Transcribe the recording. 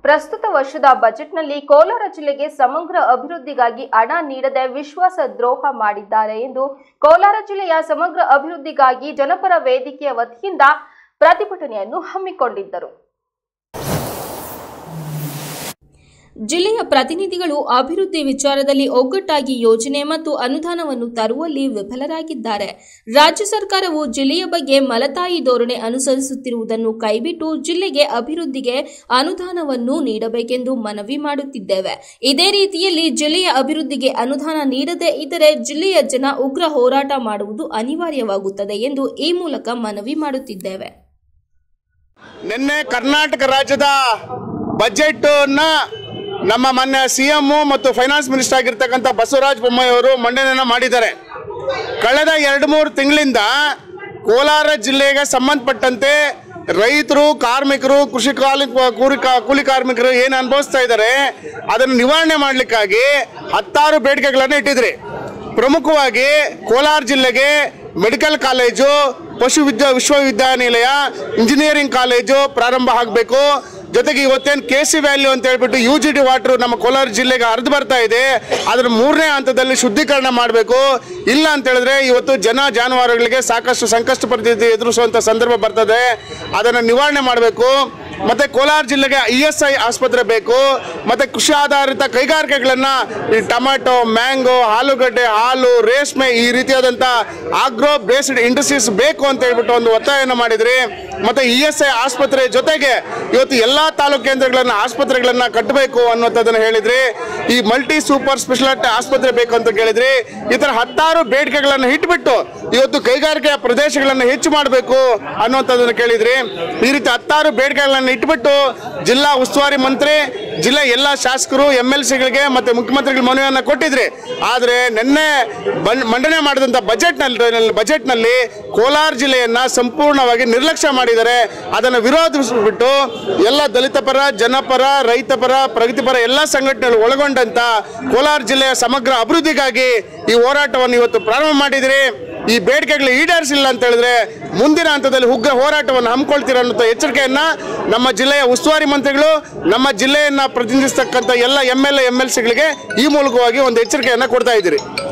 ಪ್ರಸ್ತುತ ವರ್ಷದ ಬಜೆಟ್ನಲ್ಲಿ ಕೋಲಾರ ಜಿಲ್ಲೆಗೆ ಸಮಗ್ರ ಅಭಿವೃದ್ಧಿಗಾಗಿ ಹಣ ನೀಡದೆ ವಿಶ್ವಾಸ ದ್ರೋಹ ಮಾಡಿದ್ದಾರೆ ಎಂದು ಕೋಲಾರ ಜಿಲ್ಲೆಯ ಸಮಗ್ರ ಅಭಿವೃದ್ಧಿಗಾಗಿ ಜನಪರ ವೇದಿಕೆಯ ವತಿಯಿಂದ ಪ್ರತಿಭಟನೆಯನ್ನು ಹಮ್ಮಿಕೊಂಡಿದ್ದರು ಜಿಲ್ಲೆಯ ಪ್ರತಿನಿಧಿಗಳು ಅಭಿವೃದ್ಧಿ ವಿಚಾರದಲ್ಲಿ ಒಗ್ಗಟ್ಟಾಗಿ ಯೋಜನೆ ಮತ್ತು ಅನುದಾನವನ್ನು ತರುವಲ್ಲಿ ವಿಫಲರಾಗಿದ್ದಾರೆ ರಾಜ್ಯ ಸರ್ಕಾರವು ಜಿಲ್ಲೆಯ ಬಗ್ಗೆ ಮಲತಾಯಿ ಧೋರಣೆ ಅನುಸರಿಸುತ್ತಿರುವುದನ್ನು ಕೈಬಿಟ್ಟು ಜಿಲ್ಲೆಗೆ ಅಭಿವೃದ್ಧಿಗೆ ಅನುದಾನವನ್ನು ನೀಡಬೇಕೆಂದು ಮನವಿ ಮಾಡುತ್ತಿದ್ದೇವೆ ಇದೇ ರೀತಿಯಲ್ಲಿ ಜಿಲ್ಲೆಯ ಅಭಿವೃದ್ಧಿಗೆ ಅನುದಾನ ನೀಡದೇ ಇದ್ದರೆ ಜಿಲ್ಲೆಯ ಜನ ಉಗ್ರ ಹೋರಾಟ ಮಾಡುವುದು ಅನಿವಾರ್ಯವಾಗುತ್ತದೆ ಎಂದು ಈ ಮೂಲಕ ಮನವಿ ಮಾಡುತ್ತಿದ್ದೇವೆ ನಿನ್ನೆ ಕರ್ನಾಟಕ ರಾಜ್ಯದ ಬಜೆಟ್ ನ ನಮ್ಮ ಮಾನ್ಯ ಸಿ ಎಂ ಮತ್ತು ಫೈನಾನ್ಸ್ ಮಿನಿಸ್ಟರ್ ಆಗಿರ್ತಕ್ಕಂಥ ಬಸವರಾಜ ಬೊಮ್ಮಾಯಿ ಅವರು ಮಂಡನೆಯನ್ನ ಮಾಡಿದ್ದಾರೆ ಕಳೆದ ಎರಡು ಮೂರು ತಿಂಗಳಿಂದ ಕೋಲಾರ ಜಿಲ್ಲೆಗೆ ಸಂಬಂಧಪಟ್ಟಂತೆ ರೈತರು ಕಾರ್ಮಿಕರು ಕೃಷಿ ಕಾಲಿ ಕೂಲಿ ಕಾ- ಕೂಲಿ ಕಾರ್ಮಿಕರು ಏನು ಅನುಭವಿಸ್ತಾ ಇದ್ದಾರೆ ಅದನ್ನು ನಿವಾರಣೆ ಮಾಡಲಿಕ್ಕಾಗಿ ಹತ್ತಾರು ಬೇಡಿಕೆಗಳನ್ನು ಇಟ್ಟಿದ್ರಿ ಪ್ರಮುಖವಾಗಿ ಕೋಲಾರ ಜಿಲ್ಲೆಗೆ ಮೆಡಿಕಲ್ ಕಾಲೇಜು ಪಶು ವಿದ್ಯಾ ವಿಶ್ವವಿದ್ಯಾನಿಲಯ ಇಂಜಿನಿಯರಿಂಗ್ ಕಾಲೇಜು ಪ್ರಾರಂಭ ಆಗಬೇಕು ಜೊತೆಗೆ ಇವತ್ತೇನು ಕೆ ಸಿ ವ್ಯಾಲ್ಯೂ ಅಂತ ಹೇಳ್ಬಿಟ್ಟು ಯು ಜಿ ಡಿ ವಾಟರ್ ನಮ್ಮ ಕೋಲಾರ ಜಿಲ್ಲೆಗೆ ಹರಿದು ಬರ್ತಾ ಇದೆ ಅದರ ಮೂರನೇ ಹಂತದಲ್ಲಿ ಶುದ್ಧೀಕರಣ ಮಾಡಬೇಕು ಇಲ್ಲ ಅಂತ ಹೇಳಿದ್ರೆ ಇವತ್ತು ಜನ ಜಾನುವಾರುಗಳಿಗೆ ಸಾಕಷ್ಟು ಸಂಕಷ್ಟ ಪರಿಸ್ಥಿತಿ ಎದುರಿಸುವಂಥ ಸಂದರ್ಭ ಬರ್ತದೆ ಅದನ್ನು ನಿವಾರಣೆ ಮಾಡಬೇಕು ಮತ್ತೆ ಕೋಲಾರ ಜಿಲ್ಲೆಗೆ ಇ ಎಸ್ ಐ ಆಸ್ಪತ್ರೆ ಬೇಕು ಮತ್ತೆ ಕೃಷಿ ಆಧಾರಿತ ಕೈಗಾರಿಕೆಗಳನ್ನ ಈ ಟೊಮ್ಯಾಟೊ ಮ್ಯಾಂಗೋ ಆಲೂಗಡ್ಡೆ ಹಾಲು ರೇಷ್ಮೆ ಈ ರೀತಿಯಾದಂಥ ಆಗ್ರೋ ಬೇಸ್ಡ್ ಇಂಡಸ್ಟ್ರೀಸ್ ಬೇಕು ಅಂತ ಹೇಳ್ಬಿಟ್ಟು ಒಂದು ಒತ್ತಾಯನ ಮಾಡಿದ್ರಿ ಮತ್ತೆ ಇ ಎಸ್ ಐ ಆಸ್ಪತ್ರೆ ಜೊತೆಗೆ ಇವತ್ತು ಎಲ್ಲಾ ತಾಲೂಕು ಕೇಂದ್ರಗಳನ್ನ ಆಸ್ಪತ್ರೆಗಳನ್ನ ಕಟ್ಟಬೇಕು ಅನ್ನೋಂಥದ್ದನ್ನ ಹೇಳಿದ್ರಿ ಈ ಮಲ್ಟಿ ಸೂಪರ್ ಸ್ಪೆಷಾಲಿಟಿ ಆಸ್ಪತ್ರೆ ಬೇಕು ಅಂತ ಕೇಳಿದ್ರಿ ಈ ತರ ಹತ್ತಾರು ಬೇಡಿಕೆಗಳನ್ನು ಇಟ್ಬಿಟ್ಟು ಇವತ್ತು ಕೈಗಾರಿಕೆಯ ಪ್ರದೇಶಗಳನ್ನು ಹೆಚ್ಚು ಮಾಡಬೇಕು ಅನ್ನುವಂಥದ್ದನ್ನು ಕೇಳಿದ್ರಿ ಈ ರೀತಿ ಹತ್ತಾರು ಬೇಡಿಕೆಗಳನ್ನು ಇಟ್ಬಿಟ್ಟು ಜಿಲ್ಲಾ ಉಸ್ತುವಾರಿ ಮಂತ್ರಿ ಜಿಲ್ಲೆ ಎಲ್ಲ ಶಾಸಕರು ಎಮ್ ಎಲ್ ಸಿಗಳಿಗೆ ಮತ್ತೆ ಮುಖ್ಯಮಂತ್ರಿಗಳ ಮನವಿಯನ್ನು ಕೊಟ್ಟಿದ್ರಿ ಆದರೆ ನಿನ್ನೆ ಬನ್- ಮಂಡನೆ ಮಾಡಿದಂಥ ಬಜೆಟ್ನಲ್ಲಿ ಬಜೆಟ್ನಲ್ಲಿ ಕೋಲಾರ ಜಿಲ್ಲೆಯನ್ನ ಸಂಪೂರ್ಣವಾಗಿ ನಿರ್ಲಕ್ಷ್ಯ ಮಾಡಿದ್ದಾರೆ ಅದನ್ನು ವಿರೋಧಿಸಿಬಿಟ್ಟು ಎಲ್ಲ ದಲಿತ ಪರ ಜನಪರ ರೈತ ಪರ ಪ್ರಗತಿಪರ ಎಲ್ಲ ಸಂಘಟನೆಗಳು ಒಳಗೊಂಡಂತ ಕೋಲಾರ ಜಿಲ್ಲೆಯ ಸಮಗ್ರ ಅಭಿವೃದ್ಧಿಗಾಗಿ ಈ ಹೋರಾಟವನ್ನು ಇವತ್ತು ಪ್ರಾರಂಭ ಮಾಡಿದಿರಿ ಈ ಬೇಡಿಕೆಗಳು ಈಡೇರಿಸಿಲ್ಲ ಅಂತ ಹೇಳಿದ್ರೆ ಮುಂದಿನ ಹಂತದಲ್ಲಿ ಉಗ್ರ ಹೋರಾಟವನ್ನು ಹಮ್ಮಿಕೊಳ್ತೀರ ಅನ್ನೋ ಎಚ್ಚರಿಕೆಯನ್ನ ನಮ್ಮ ಜಿಲ್ಲೆಯ ಉಸ್ತುವಾರಿ ಮಂತ್ರಿಗಳು ನಮ್ಮ ಜಿಲ್ಲೆಯನ್ನ ಪ್ರತಿನಿಧಿಸ್ತಕ್ಕಂಥ ಎಲ್ಲ M L A M L ಸಿಗಳಿಗೆ ಈ ಮೂಲಕವಾಗಿ ಒಂದು ಎಚ್ಚರಿಕೆಯನ್ನ ಕೊಡ್ತಾ ಇದ್ದೀರಿ